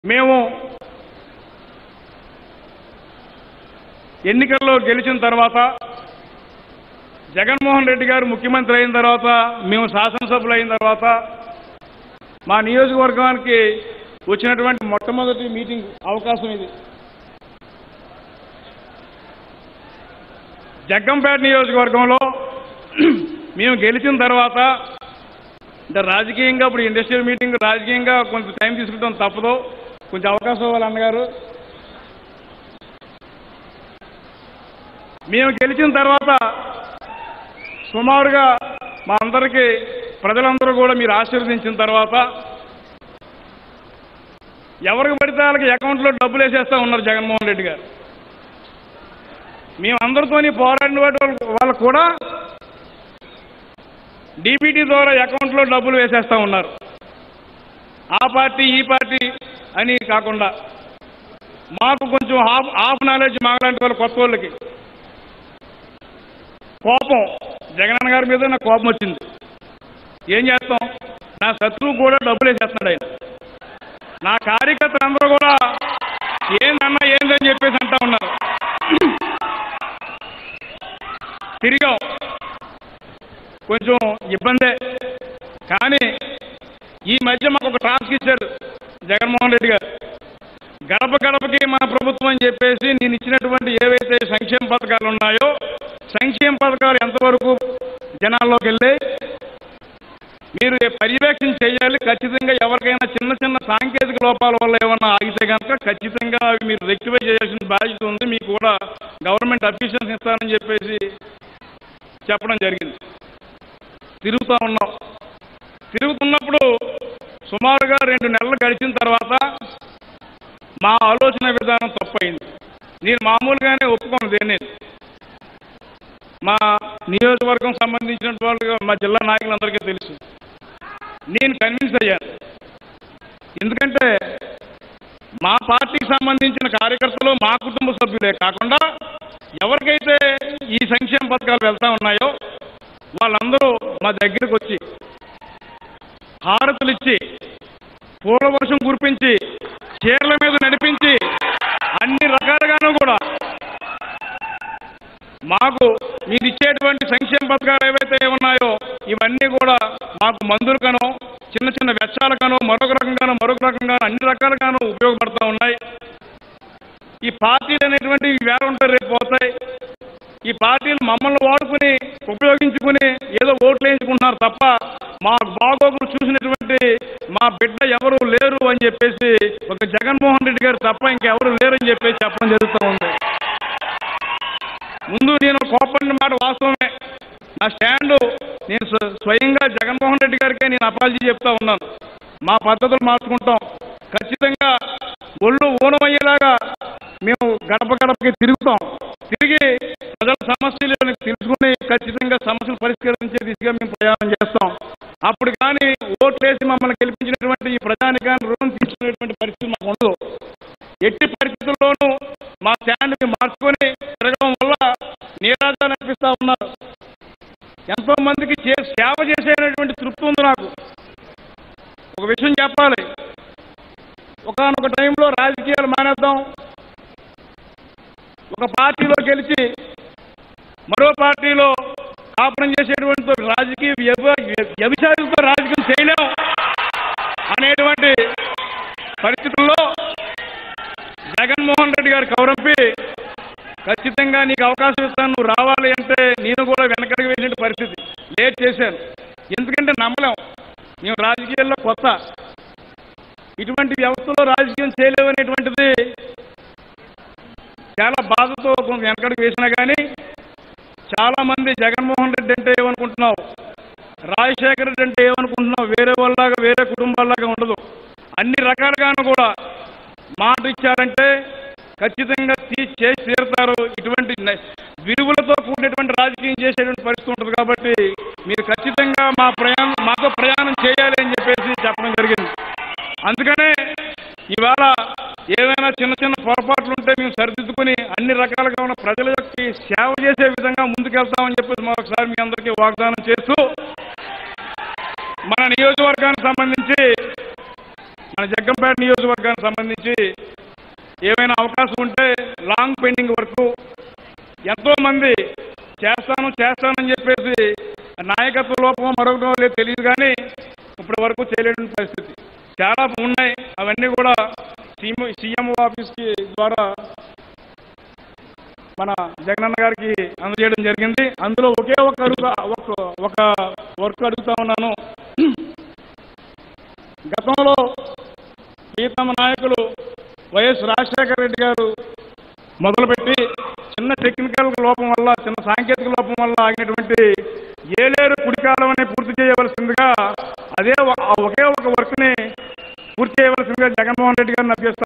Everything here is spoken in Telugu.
మేము ఎన్నికల్లో గెలిచిన తర్వాత జగన్మోహన్ రెడ్డి గారు ముఖ్యమంత్రి అయిన తర్వాత మేము శాసనసభ్యులు అయిన తర్వాత మా నియోజకవర్గానికి వచ్చినటువంటి మొట్టమొదటి మీటింగ్ అవకాశం ఇది జగ్గంపేట నియోజకవర్గంలో మేము గెలిచిన తర్వాత అంటే రాజకీయంగా ఇప్పుడు ఇండస్ట్రియల్ మీటింగ్ రాజకీయంగా కొంత టైం తీసుకుంటాం తప్పదు కొంచెం అవకాశం ఇవ్వాలి అన్నగారు మేము గెలిచిన తర్వాత సుమారుగా మా అందరికీ ప్రజలందరూ కూడా మీరు ఆశీర్వదించిన తర్వాత ఎవరికి పడితే వాళ్ళకి అకౌంట్లో డబ్బులు వేసేస్తా ఉన్నారు జగన్మోహన్ రెడ్డి గారు మేమందరితోని పోరాడిన వాటి వాళ్ళకు వాళ్ళకు కూడా డీబీటీ ద్వారా అకౌంట్లో డబ్బులు వేసేస్తా ఉన్నారు ఆ పార్టీ ఈ పార్టీ అని కాకుండా మాకు కొంచెం హాఫ్ హాఫ్ నాలెడ్జ్ మాగలాంటి వాళ్ళ కొత్త వాళ్ళకి కోపం జగనన్న గారి మీద నాకు కోపం వచ్చింది ఏం చేస్తాం నా శత్రువు కూడా డబ్బులు వేసేస్తున్నాడు ఆయన నా కార్యకర్తలు అందరూ కూడా ఏందన్నా ఏందని చెప్పేసి అంటా ఉన్నారు తిరిగాం కొంచెం ఇబ్బందే కానీ ఈ మధ్య మాకు ఒక టాస్క్ ఇచ్చారు జగన్మోహన్ రెడ్డి గారు గడప గడపకి మన ప్రభుత్వం అని చెప్పేసి నేను ఇచ్చినటువంటి ఏవైతే సంక్షేమ పథకాలు ఉన్నాయో సంక్షేమ పథకాలు ఎంతవరకు జనాల్లోకి వెళ్ళి మీరు పర్యవేక్షణ చేయాలి ఖచ్చితంగా ఎవరికైనా చిన్న చిన్న సాంకేతిక లోపాల వల్ల ఏమన్నా ఆగితే కనుక ఖచ్చితంగా అవి మీరు రెక్టిఫై చేయాల్సిన బాధ్యత ఉంది మీకు కూడా గవర్నమెంట్ అఫీషియల్స్ ఇస్తారని చెప్పేసి చెప్పడం జరిగింది తిరుగుతూ ఉన్నాం తిరుగుతున్నప్పుడు సుమారుగా రెండు నెలలు గడిచిన తర్వాత మా ఆలోచన విధానం తప్పయింది నేను మామూలుగానే ఒప్పుకోను దేన్ని మా నియోజకవర్గం సంబంధించిన వాళ్ళు మా జిల్లా నాయకులందరికీ తెలుసు నేను కన్విన్స్ అయ్యాను ఎందుకంటే మా పార్టీకి సంబంధించిన కార్యకర్తలు మా కుటుంబ సభ్యులే కాకుండా ఎవరికైతే ఈ సంక్షేమ పథకాలు వెళ్తా ఉన్నాయో వాళ్ళందరూ మా దగ్గరికి వచ్చి హారతులు ఇచ్చి పూల వర్షం కురిపించి చీరల మీద నడిపించి అన్ని రకాలుగాను కూడా మాకు మీరు ఇచ్చేటువంటి సంక్షేమ పథకాలు ఏవైతే ఉన్నాయో ఇవన్నీ కూడా మాకు మందులకనో చిన్న చిన్న వెచ్చాలకనో మరొక రకంగానో మరొక రకంగానో అన్ని రకాలుగాను ఉపయోగపడతా ఉన్నాయి ఈ పార్టీలు అనేటువంటివి వేరే ఉంటాయి రేపు పోతాయి ఈ పార్టీలు మమ్మల్ని వాడుకుని ఉపయోగించుకుని ఏదో ఓట్లు వేయించుకుంటున్నారు తప్ప మా బాగోగులు చూసినటువంటి మా బిడ్డ ఎవరు లేరు అని చెప్పేసి ఒక జగన్మోహన్ రెడ్డి గారు తప్ప ఇంకెవరు లేరు అని చెప్పేసి చెప్పడం జరుగుతూ ఉంది ముందు నేను కోపడిన మాట వాస్తవమే నా స్టాండు నేను స్వ- స్వయంగా జగన్మోహన్ రెడ్డి గారికే నేను అపాలజీ చెప్తా ఉన్నాను మా పద్ధతులు మార్చుకుంటాం ఖచ్చితంగా ఒళ్ళు ఊనమయ్యేలాగా మేము గడప గడపకి తిరుగుతాం తిరిగి ప్రజల సమస్యలు తెలుసుకుని ఖచ్చితంగా సమస్యలు పరిష్కరించే దిశగా మేము ప్రయాణం చేస్తాం అప్పుడు కానీ ఓట్లేసి మమ్మల్ని గెలిపించినటువంటి ఈ ప్రజానికాన్ని రుణం తీసుకునేటువంటి పరిస్థితి మాకు ఉండదు ఎట్టి పరిస్థితుల్లోనూ మా స్టాండ్ ని మార్చుకొని తిరగడం వల్ల నీరాజాలు అనిపిస్తా ఉన్నారు ఎంతో మందికి చే- సేవ చేసేటువంటి తృప్తి ఉంది నాకు ఒక విషయం చెప్పాలి ఒకనొక టైంలో రాజకీయాలు మానేద్దాం ఒక పార్టీలో గెలిచి మరో పార్టీలో కాపురం చేసేటువంటి రాజకీయ వ్యభ- వ్యభిచారులతో రాజకీయం చేయలేం అనేటువంటి పరిస్థితుల్లో జగన్మోహన్ రెడ్డి గారు కౌరంపి ఖచ్చితంగా నీకు అవకాశం ఇస్తాను నువ్వు రావాలి అంటే నేను కూడా వెనకడికి వెళ్ళిన పరిస్థితి లేట్ చేశాను ఎందుకంటే నమ్మలేం మేము రాజకీయాల్లో కొత్త ఇటువంటి వ్యవస్థలో రాజకీయం చేయలేవనేటువంటిది చాలా బాధతో కొంచెం వెనకడికి వేసినా కానీ చాలా మంది జగన్మోహన్ రెడ్డి అంటే ఏమనుకుంటున్నావు రాజశేఖర రెడ్డి అంటే ఏమనుకుంటున్నావు వేరే వాళ్ళలాగా వేరే కుటుంబాల్లాగా ఉండదు అన్ని రకాలుగాను కూడా మాట ఇచ్చారంటే ఖచ్చితంగా తీ చేసి తీరుతారు ఇటువంటి న- విలువలతో కూడినటువంటి రాజకీయం చేసేటువంటి పరిస్థితి ఉంటుంది కాబట్టి మీరు ఖచ్చితంగా మా ప్రయాణం మాతో ప్రయాణం చేయాలి అని చెప్పేసి చెప్పడం జరిగింది అందుకనే ఇవాళ ఏవైనా చిన్న చిన్న పొరపాట్లు ఉంటే మేము సరిదిద్దుకుని అన్ని రకాలుగా ఉన్న ప్రజల యొక్క సేవ చేసే విధంగా ముందుకెళ్తామని చెప్పేసి మరొకసారి మీ అందరికీ వాగ్దానం చేస్తూ మన నియోజకవర్గానికి సంబంధించి మన జగ్గంపేట నియోజకవర్గానికి సంబంధించి ఏమైనా అవకాశం ఉంటే లాంగ్ పెండింగ్ వర్క్ ఎంతో మంది చేస్తాను చేస్తానని చెప్పేసి నాయకత్వ లోపం మరొకటో లేదు తెలియదు కానీ ఇప్పటి వరకు చేయలేని పరిస్థితి చాలా ఉన్నాయి అవన్నీ కూడా సీఎం సీఎం ఆఫీస్కి ద్వారా మన జగనన్న గారికి అందజేయడం జరిగింది అందులో ఒకే ఒక అడుగు ఒక ఒక వర్క్ అడుగుతా ఉన్నాను గతంలో ప్రీతమ నాయకులు వైఎస్ రాజశేఖర రెడ్డి గారు మొదలుపెట్టి చిన్న టెక్నికల్ లోపం వల్ల చిన్న సాంకేతిక లోపం వల్ల ఆగినటువంటి ఏలేరు కుడికాలం అని పూర్తి చేయవలసిందిగా అదే ఒ- ఆ ఒకే ఒక వర్క్ని పూర్తి చేయవలసిందిగా జగన్మోహన్ రెడ్డి గారిని అభ్యస్తా